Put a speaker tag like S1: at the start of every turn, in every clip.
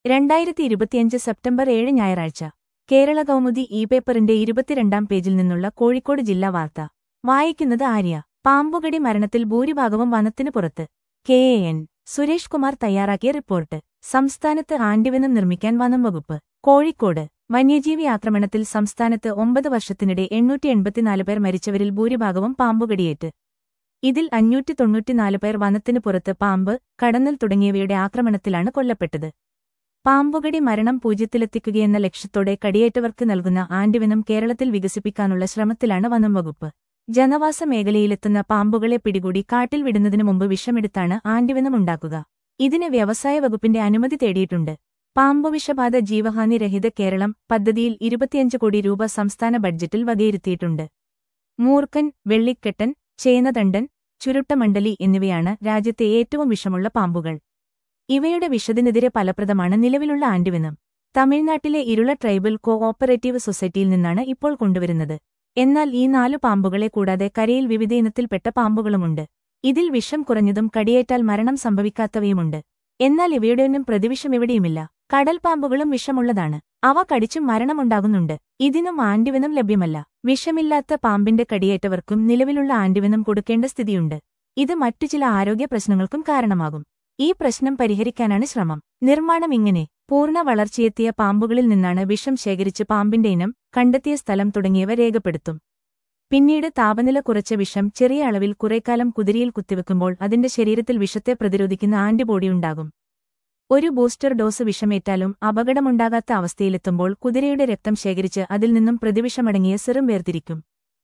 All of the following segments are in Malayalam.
S1: രണ്ടായിരത്തി ഇരുപത്തിയഞ്ച് സെപ്റ്റംബർ ഏഴ് ഞായറാഴ്ച കേരള കൗമുദി ഇ പേപ്പറിന്റെ ഇരുപത്തിരണ്ടാം പേജിൽ നിന്നുള്ള കോഴിക്കോട് ജില്ലാ വാർത്ത വായിക്കുന്നത് ആര്യ പാമ്പുകടി മരണത്തിൽ ഭൂരിഭാഗവും വനത്തിനു പുറത്ത് K A N Suresh Kumar തയ്യാറാക്കിയ റിപ്പോർട്ട് സംസ്ഥാനത്ത് ആൻഡിവനം നിർമ്മിക്കാൻ വനം വകുപ്പ് കോഴിക്കോട് വന്യജീവി ആക്രമണത്തിൽ സംസ്ഥാനത്ത് ഒമ്പത് വർഷത്തിനിടെ എണ്ണൂറ്റി എൺപത്തിനാല് പേർ മരിച്ചവരിൽ ഭൂരിഭാഗവും പാമ്പുകടിയേറ്റ് ഇതിൽ അഞ്ഞൂറ്റി തൊണ്ണൂറ്റിനാല് പേർ വനത്തിനു പുറത്ത് പാമ്പ് കടന്നൽ തുടങ്ങിയവയുടെ ആക്രമണത്തിലാണ് കൊല്ലപ്പെട്ടത് പാമ്പുകടി മരണം പൂജ്യത്തിലെത്തിക്കുകയെന്ന ലക്ഷ്യത്തോടെ കടിയേറ്റവർക്ക് നൽകുന്ന ആൻഡിവനം കേരളത്തിൽ വികസിപ്പിക്കാനുള്ള ശ്രമത്തിലാണ് വനം വകുപ്പ് ജനവാസ മേഖലയിലെത്തുന്ന പാമ്പുകളെ പിടികൂടി കാട്ടിൽ വിടുന്നതിനു മുമ്പ് വിഷമെടുത്താണ് ആൻഡിവനം ഉണ്ടാക്കുക ഇതിന് വ്യവസായ വകുപ്പിന്റെ അനുമതി തേടിയിട്ടുണ്ട് പാമ്പുവിഷബാധ ജീവഹാനി രഹിത കേരളം പദ്ധതിയിൽ ഇരുപത്തിയഞ്ച് കോടി രൂപ സംസ്ഥാന ബഡ്ജറ്റിൽ വകയിരുത്തിയിട്ടുണ്ട് മൂർക്കൻ വെള്ളിക്കെട്ടൻ ചേനതണ്ടൻ ചുരുട്ടമണ്ഡലി എന്നിവയാണ് രാജ്യത്തെ ഏറ്റവും വിഷമുള്ള പാമ്പുകൾ ഇവയുടെ വിഷത്തിനെതിരെ ഫലപ്രദമാണ് നിലവിലുള്ള ആൻഡിവനം തമിഴ്നാട്ടിലെ ഇരുള ട്രൈബൽ കോ ഓപ്പറേറ്റീവ് സൊസൈറ്റിയിൽ നിന്നാണ് ഇപ്പോൾ കൊണ്ടുവരുന്നത് എന്നാൽ ഈ നാലു പാമ്പുകളെ കൂടാതെ കരയിൽ വിവിധ ഇനത്തിൽപ്പെട്ട പാമ്പുകളുമുണ്ട് ഇതിൽ വിഷം കുറഞ്ഞതും കടിയേറ്റാൽ മരണം സംഭവിക്കാത്തവയുമുണ്ട് എന്നാൽ ഇവയുടെയൊന്നും പ്രതിവിഷം എവിടെയുമില്ല കടൽ പാമ്പുകളും വിഷമുള്ളതാണ് അവ കടിച്ചും മരണമുണ്ടാകുന്നുണ്ട് ഇതിനും ആൻഡിവനം ലഭ്യമല്ല വിഷമില്ലാത്ത പാമ്പിന്റെ കടിയേറ്റവർക്കും നിലവിലുള്ള ആൻഡിവനം കൊടുക്കേണ്ട സ്ഥിതിയുണ്ട് ഇത് മറ്റു ചില ആരോഗ്യ പ്രശ്നങ്ങൾക്കും കാരണമാകും ഈ പ്രശ്നം പരിഹരിക്കാനാണ് ശ്രമം നിർമ്മാണം ഇങ്ങനെ പൂർണ്ണ വളർച്ചയെത്തിയ പാമ്പുകളിൽ നിന്നാണ് വിഷം ശേഖരിച്ച് പാമ്പിന്റെ ഇനം കണ്ടെത്തിയ സ്ഥലം തുടങ്ങിയവ രേഖപ്പെടുത്തും പിന്നീട് താപനില കുറച്ച വിഷം ചെറിയ അളവിൽ കുറേക്കാലം കുതിരിയിൽ കുത്തിവെക്കുമ്പോൾ അതിന്റെ ശരീരത്തിൽ വിഷത്തെ പ്രതിരോധിക്കുന്ന ആന്റിബോഡി ഉണ്ടാകും ഒരു ബൂസ്റ്റർ ഡോസ് വിഷമേറ്റാലും അപകടമുണ്ടാകാത്ത അവസ്ഥയിലെത്തുമ്പോൾ കുതിരയുടെ രക്തം ശേഖരിച്ച് അതിൽ നിന്നും പ്രതിവിഷമടങ്ങിയ സിറും വേർതിരിക്കും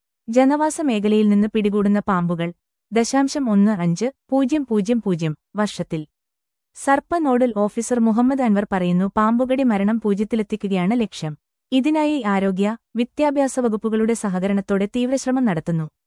S1: ജനവാസ മേഖലയിൽ നിന്ന് പിടികൂടുന്ന പാമ്പുകൾ ദശാംശം ഒന്ന് അഞ്ച് പൂജ്യം പൂജ്യം പൂജ്യം വർഷത്തിൽ സർപ്പ നോഡൽ ഓഫീസർ മുഹമ്മദ് അൻവർ പറയുന്നു പാമ്പുകടി മരണം പൂജ്യത്തിലെത്തിക്കുകയാണ് ലക്ഷ്യം ഇതിനായി ആരോഗ്യ വിദ്യാഭ്യാസ വകുപ്പുകളുടെ സഹകരണത്തോടെ തീവ്രശ്രമം നടത്തുന്നു